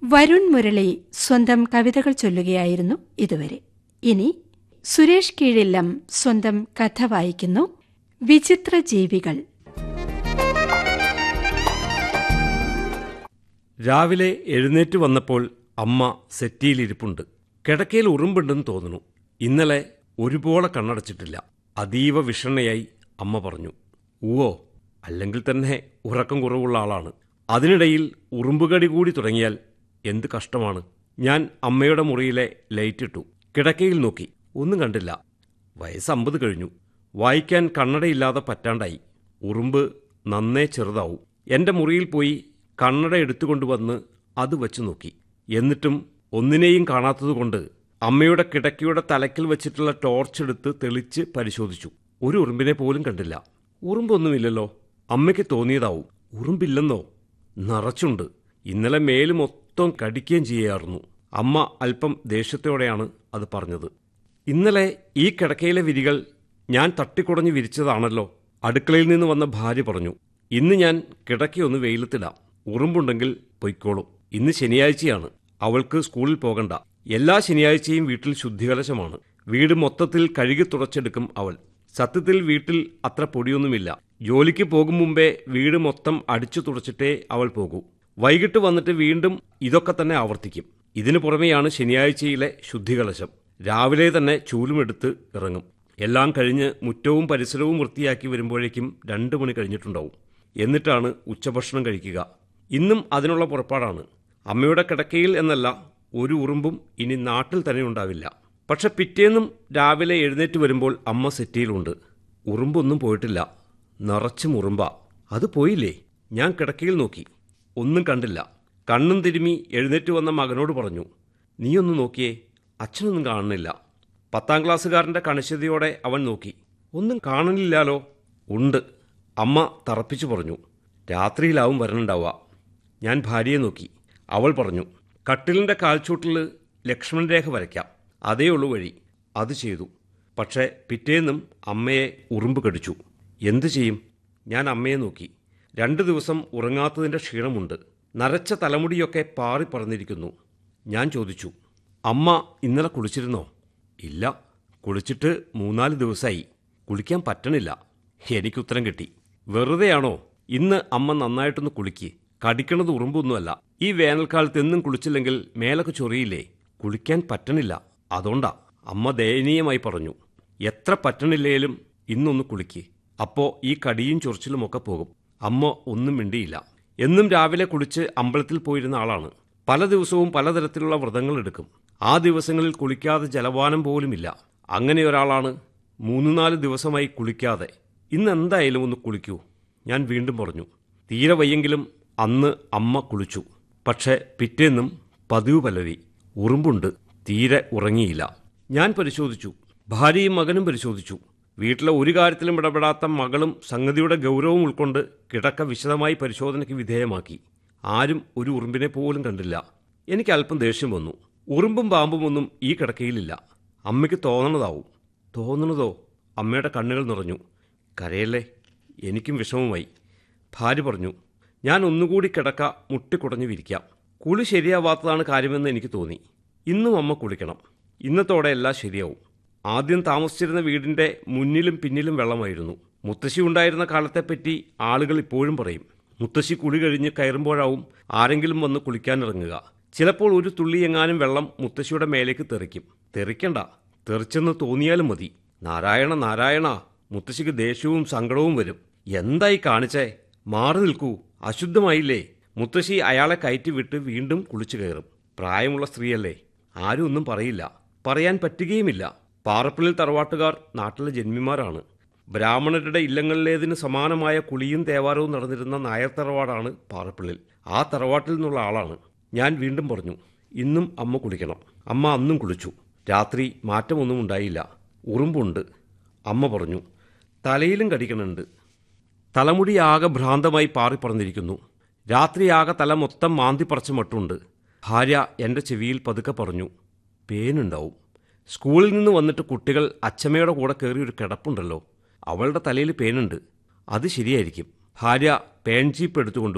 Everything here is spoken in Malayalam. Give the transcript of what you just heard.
വരുൺ മുരളി സ്വന്തം കവിതകൾ ചൊല്ലുകയായിരുന്നു ഇതുവരെ ഇനി സുരേഷ് കീഴില്ലം സ്വന്തം കഥ വായിക്കുന്നു വിചിത്ര ജീവികൾ രാവിലെ എഴുന്നേറ്റ് വന്നപ്പോൾ അമ്മ സെറ്റിയിലിരിപ്പുണ്ട് കിടക്കയിൽ ഉറുമ്പുണ്ടെന്ന് തോന്നുന്നു ഇന്നലെ ഒരുപോലെ കണ്ണടച്ചിട്ടില്ല അതീവ വിഷണ്ണയായി അമ്മ പറഞ്ഞു ഊവോ അല്ലെങ്കിൽ തന്നെ ഉറക്കം കുറവുള്ള ആളാണ് അതിനിടയിൽ ഉറുമ്പുകടി കൂടി തുടങ്ങിയാൽ എന്ത് കഷ്ടമാണ് ഞാൻ അമ്മയുടെ മുറിയിലെ ലൈറ്റ് ഇട്ടു കിടക്കയിൽ നോക്കി ഒന്നും കണ്ടില്ല വയസ്സ് അമ്പത് കഴിഞ്ഞു വായിക്കാൻ കണ്ണടയില്ലാതെ പറ്റാണ്ടായി ഉറുമ്പ് നന്നേ ചെറുതാവും എൻ്റെ മുറിയിൽ പോയി കണ്ണട എടുത്തുകൊണ്ടുവന്ന് അത് വച്ചു നോക്കി എന്നിട്ടും ഒന്നിനെയും കാണാത്തതുകൊണ്ട് അമ്മയുടെ കിടക്കയുടെ തലക്കിൽ വെച്ചിട്ടുള്ള ടോർച്ച് എടുത്ത് തെളിച്ച് പരിശോധിച്ചു ഒരു ഉറുമ്പിനെ പോലും കണ്ടില്ല ഉറുമ്പൊന്നുമില്ലല്ലോ അമ്മയ്ക്ക് തോന്നിയതാവും ഉറുമ്പില്ലെന്നോ നിറച്ചുണ്ട് ഇന്നലെ മേല് മൊത്തം കടിക്കുകയും ചെയ്യായിരുന്നു അമ്മ അല്പം ദേഷ്യത്തോടെയാണ് അത് പറഞ്ഞത് ഇന്നലെ ഈ കിടക്കയിലെ വിരികൾ ഞാൻ തട്ടിക്കുടഞ്ഞ് വിരിച്ചതാണല്ലോ അടുക്കളയിൽ നിന്ന് വന്ന ഭാര്യ പറഞ്ഞു ഇന്ന് ഞാൻ കിടക്കയൊന്ന് വെയിലത്തിടാം ഉറുമ്പുണ്ടെങ്കിൽ പൊയ്ക്കോളും ഇന്ന് ശനിയാഴ്ചയാണ് അവൾക്ക് സ്കൂളിൽ പോകണ്ട എല്ലാ ശനിയാഴ്ചയും വീട്ടിൽ ശുദ്ധികലശമാണ് വീട് മൊത്തത്തിൽ കഴുകി തുടച്ചെടുക്കും അവൾ സത്യത്തിൽ വീട്ടിൽ അത്ര പൊടിയൊന്നുമില്ല ജോലിക്ക് പോകും മുമ്പേ വീട് മൊത്തം അടിച്ചു തുടച്ചിട്ടേ അവൾ പോകൂ വൈകിട്ട് വന്നിട്ട് വീണ്ടും ഇതൊക്കെ തന്നെ ആവർത്തിക്കും ഇതിനു പുറമെയാണ് ശനിയാഴ്ചയിലെ ശുദ്ധികലശം രാവിലെ തന്നെ ചൂലുമെടുത്ത് ഇറങ്ങും എല്ലാം കഴിഞ്ഞ് മുറ്റവും പരിസരവും വൃത്തിയാക്കി വരുമ്പോഴേക്കും രണ്ടു മണി കഴിഞ്ഞിട്ടുണ്ടാവും എന്നിട്ടാണ് ഉച്ചഭക്ഷണം കഴിക്കുക ഇന്നും അതിനുള്ള പുറപ്പാടാണ് അമ്മയുടെ കിടക്കയിൽ എന്നല്ല ഒരു ഉറുമ്പും ഇനി നാട്ടിൽ തന്നെ ഉണ്ടാവില്ല പക്ഷെ പിറ്റേന്നും രാവിലെ എഴുന്നേറ്റ് വരുമ്പോൾ അമ്മ സെറ്റിയിലുണ്ട് ഉറുമ്പൊന്നും പോയിട്ടില്ല നിറച്ചും ഉറുമ്പ അത് പോയില്ലേ ഞാൻ കിടക്കയിൽ നോക്കി ഒന്നും കണ്ടില്ല കണ്ണും തിരുമി എഴുന്നേറ്റ് വന്ന മകനോട് പറഞ്ഞു നീയൊന്ന് നോക്കിയേ അച്ഛനൊന്നും കാണുന്നില്ല പത്താം ക്ലാസ്സുകാരൻ്റെ കണിശതയോടെ അവൻ നോക്കി ഒന്നും കാണുന്നില്ലാലോ ഉണ്ട് അമ്മ തറപ്പിച്ചു പറഞ്ഞു രാത്രിയിലാവും വരണുണ്ടാവുക ഞാൻ ഭാര്യയെ നോക്കി അവൾ പറഞ്ഞു കട്ടിലിൻ്റെ കാൽച്ചൂട്ടിൽ ലക്ഷ്മൺ രേഖ വരയ്ക്കാം അതേ ഉള്ളൂ വഴി അത് ചെയ്തു പക്ഷേ പിറ്റേന്നും അമ്മയെ ഉറുമ്പ് കടിച്ചു എന്തു ചെയ്യും ഞാൻ അമ്മയെ നോക്കി രണ്ട് ദിവസം ഉറങ്ങാത്തതിൻ്റെ ക്ഷീണമുണ്ട് നരച്ച തലമുടിയൊക്കെ പാറി പറന്നിരിക്കുന്നു ഞാൻ ചോദിച്ചു അമ്മ ഇന്നലെ കുളിച്ചിരുന്നോ ഇല്ല കുളിച്ചിട്ട് മൂന്നാല് ദിവസമായി കുളിക്കാൻ പറ്റണില്ല എനിക്കുത്തരം കിട്ടി വെറുതെയാണോ ഇന്ന് അമ്മ നന്നായിട്ടൊന്ന് കുളിക്ക് കടിക്കണത് ഉറുമ്പൊന്നുമല്ല ഈ വേനൽക്കാലത്ത് എന്നും കുളിച്ചില്ലെങ്കിൽ മേലൊക്കെ ചൊറിയില്ലേ കുളിക്കാൻ പറ്റണില്ല അതുകൊണ്ടാ അമ്മ ദയനീയമായി പറഞ്ഞു എത്ര പറ്റണില്ലേലും ഇന്നൊന്ന് കുളിക്ക് അപ്പോ ഈ കടിയും ചൊറിച്ചിലുമൊക്കെ പോകും അമ്മ ഒന്നും മിണ്ടിയില്ല എന്നും രാവിലെ കുളിച്ച് അമ്പലത്തിൽ പോയിരുന്ന ആളാണ് പല ദിവസവും പലതരത്തിലുള്ള വ്രതങ്ങൾ എടുക്കും ആ ദിവസങ്ങളിൽ കുളിക്കാതെ ജലപാനം പോലുമില്ല അങ്ങനെ ഒരാളാണ് മൂന്ന് നാല് ദിവസമായി കുളിക്കാതെ ഇന്ന് എന്തായാലും ഒന്ന് കുളിക്കൂ ഞാൻ വീണ്ടും പറഞ്ഞു തീരെ വയ്യെങ്കിലും അന്ന് അമ്മ കുളിച്ചു പക്ഷേ പിറ്റേന്നും പതിവ് പലവി ഉറുമ്പുണ്ട് തീരെ ഉറങ്ങിയില്ല ഞാൻ പരിശോധിച്ചു ഭാര്യയും മകനും പരിശോധിച്ചു വീട്ടിലെ ഒരു കാര്യത്തിലും ഇടപെടാത്ത മകളും സംഗതിയുടെ ഗൗരവം ഉൾക്കൊണ്ട് കിടക്ക വിശദമായി പരിശോധനയ്ക്ക് വിധേയമാക്കി ആരും ഒരു ഉറുമ്പിനെ പോലും കണ്ടില്ല എനിക്ക് അല്പം ദേഷ്യം വന്നു ഉറുമ്പും പാമ്പും ഒന്നും ഈ കിടക്കയിലില്ല അമ്മയ്ക്ക് തോന്നണതാവും തോന്നണതോ അമ്മയുടെ കണ്ണുകൾ നിറഞ്ഞു കരയല്ലേ എനിക്കും വിഷമമായി ഭാര്യ പറഞ്ഞു ഞാൻ ഒന്നുകൂടി കിടക്ക മുട്ടിക്കുടഞ്ഞു വിരിക്കാം കുളി ശരിയാവാത്തതാണ് കാര്യമെന്ന് എനിക്ക് തോന്നി ഇന്നും അമ്മ കുളിക്കണം ഇന്നത്തോടെ എല്ലാം ശരിയാവും ആദ്യം താമസിച്ചിരുന്ന വീടിൻ്റെ മുന്നിലും പിന്നിലും വെള്ളമായിരുന്നു മുത്തശ്ശി ഉണ്ടായിരുന്ന കാലത്തെപ്പറ്റി ആളുകൾ ഇപ്പോഴും പറയും മുത്തശ്ശി കുളി കഴിഞ്ഞ് കയറുമ്പോഴാവും ആരെങ്കിലും വന്ന് കുളിക്കാനിറങ്ങുക ചിലപ്പോൾ ഒരു തുള്ളി എങ്ങാനും വെള്ളം മുത്തശ്ശിയുടെ മേലേക്ക് തെറിക്കും തെറിക്കണ്ട തെറിച്ചെന്ന് തോന്നിയാലും മതി നാരായണ നാരായണ മുത്തശ്ശിക്ക് ദേഷ്യവും സങ്കടവും വരും എന്തായി കാണിച്ചേ മാറി നിൽക്കൂ അശുദ്ധമായില്ലേ മുത്തശ്ശി അയാളെ കയറ്റി വിട്ട് വീണ്ടും കുളിച്ചു കയറും പ്രായമുള്ള സ്ത്രീയല്ലേ ആരും ഒന്നും പറയില്ല പറയാൻ പറ്റുകയുമില്ല പാറപ്പള്ളിൽ തറവാട്ടുകാർ നാട്ടിലെ ജന്മിമാരാണ് ബ്രാഹ്മണരുടെ ഇല്ലങ്ങളിലേതിന് സമാനമായ കുളിയും തേവാരവും നടന്നിരുന്ന നായർ തറവാടാണ് പാറപ്പള്ളിൽ ആ തറവാട്ടിൽ നിന്നുള്ള ആളാണ് ഞാൻ വീണ്ടും പറഞ്ഞു ഇന്നും അമ്മ കുളിക്കണം അമ്മ അന്നും കുളിച്ചു രാത്രി മാറ്റമൊന്നും ഉണ്ടായില്ല ഉറുമ്പുണ്ട് അമ്മ പറഞ്ഞു തലയിലും കടിക്കണുണ്ട് തലമുടി ആകെ ഭ്രാന്തമായി പാറിപ്പറന്നിരിക്കുന്നു രാത്രിയാകെ തല മൊത്തം മാന്തി പറിച്ച മട്ടുണ്ട് ഭാര്യ എൻ്റെ ചെവിയിൽ പതുക്കെ പറഞ്ഞു പേനുണ്ടാവും സ്കൂളിൽ നിന്ന് വന്നിട്ട് കുട്ടികൾ അച്ചമ്മയുടെ കൂടെ കയറി ഒരു കിടപ്പുണ്ടല്ലോ അവളുടെ തലയിൽ പേനുണ്ട് അത് ശരിയായിരിക്കും ഭാര്യ പേൻ ജീപ്പ് എടുത്തുകൊണ്ട്